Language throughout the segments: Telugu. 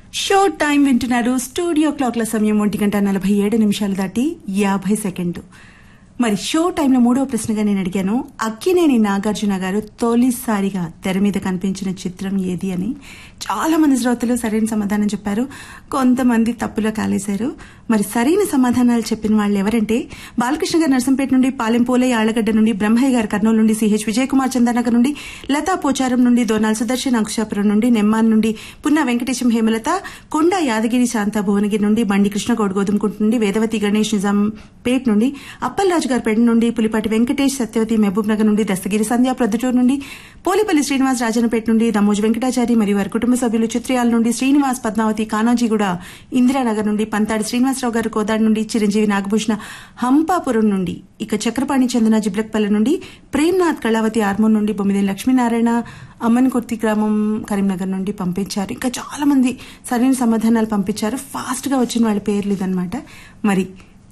షో టైం వింటున్నారు స్టూడియో క్లాక్ల సమయం ఒంటి గంట నలభై ఏడు నిమిషాలు దాటి యాభై సెకండ్లు మరి షో టైంలో మూడవ ప్రశ్నగా నేను అడిగాను అక్కినేని నాగార్జున గారు తొలిసారిగా తెర మీద కనిపించిన చిత్రం ఏది అని చాలా మంది శ్రోతలు సరైన సమాధానం చెప్పారు కొంతమంది తప్పులో కాలేశారు మరి సరైన సమాధానాలు చెప్పిన వాళ్ళు ఎవరంటే బాలకృష్ణ గారు నర్సంపేట నుండి పాలెం పోలే ఆళ్లగడ్డ నుండి బ్రహ్మయ్య గారు కర్నూలు నుండి సిహెచ్ విజయ్ కుమార్ చందనగర్ నుండి లతా పోచారం నుండి దోనాల్ సుదర్శన్ అంకుశాపురం నుండి నెమ్మాన్ నుండి పున్న వెంకటేశం హేమలత కొండ యాదగిరి శాంత భువనగిరి నుండి బండి కృష్ణ గౌడ్ గోధుమకుంట నుండి వేదవతి గణేష్ నిజాంపేట్ నుండి అప్పలరాజు గారి పెండ నుండి పులిపాటి వెంకటేష్ సత్యవతి మహబూబ్ నగర్ నుండి దస్తగిరి సంధ్య ప్రొద్దుటూరు నుండి పోలిపల్లి శ్రీనివాస్ రాజనపేట నుండి దమోజు వెంకటాచారి మరియు వారి కుటుంబ సభ్యులు చిత్రయాల నుండి శ్రీనివాస్ పద్మావతి కానాజీగూడ ఇందిరానగర్ నుండి పంతాడి శ్రీనివాసరావు గారు కోదాడు నుండి చిరంజీవి నాగభూషణ హంపాపురం నుండి ఇక చక్రపాణి చందన జిబ్లక్పల్లి నుండి ప్రేమ్నాథ్ కళావతి ఆర్మూర్ నుండి బొమ్మిదేని లక్ష్మీనారాయణ అమ్మన్కుర్తి గ్రామం కరీంనగర్ నుండి పంపించారు ఇంకా చాలా మంది సరైన సమాధానాలు పంపించారు ఫాస్ట్ గా వచ్చిన వాళ్ళ పేర్లు ఇదనమాట మరి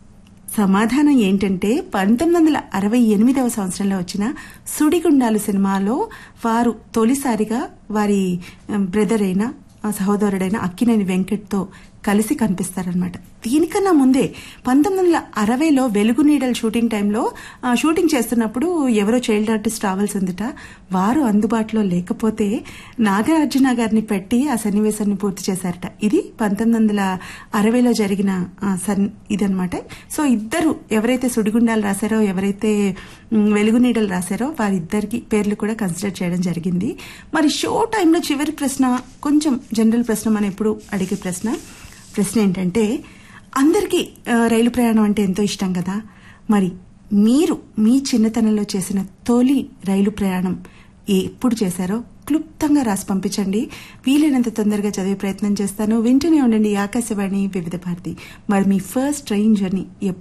సమాధానం ఏంటంటే పంతొమ్మిది వందల అరవై ఎనిమిదవ సంవత్సరంలో వచ్చిన సుడిగుండాలు సినిమాలో వారు తొలిసారిగా వారి బ్రదర్ అయిన ఆ సహోదరుడైన అక్కినేని వెంకట్తో కలిసి కనిపిస్తారనమాట దీనికన్నా ముందే పంతొమ్మిది వందల అరవైలో వెలుగు నీడల షూటింగ్ టైంలో ఆ, షూటింగ్ చేస్తున్నప్పుడు ఎవరో చైల్డ్ ఆర్టిస్ట్ రావాల్సిందిట వారు అందుబాటులో లేకపోతే నాగార్జున గారిని పెట్టి ఆ సన్నివేశాన్ని పూర్తి చేశారట ఇది పంతొమ్మిది వందల అరవైలో జరిగిన ఆ, సన్ ఇదనమాట సో ఇద్దరు ఎవరైతే సుడిగుండాలు రాశారో ఎవరైతే మ్, వెలుగు నీడలు రాశారో వారిద్దరికి పేర్లు కూడా కన్సిడర్ చేయడం జరిగింది మరి షో టైంలో చివరి ప్రశ్న కొంచెం జనరల్ ప్రశ్న మనం ఎప్పుడు అడిగే ప్రశ్న ప్రశ్న ఏంటంటే అందరికీ ఆ, రైలు ప్రయాణం అంటే ఎంతో ఇష్టం కదా మరి మీరు మీ చిన్నతనంలో చేసిన తొలి రైలు ప్రయాణం ఎప్పుడు చేశారో క్లుప్తంగా రాసి పంపించండి వీలైనంత తొందరగా చదివే ప్రయత్నం చేస్తాను వింటూనే ఉండండి ఆకాశవాణి వివిధ భారతి మరి మీ ఫస్ట్ ట్రైన్ జర్నీ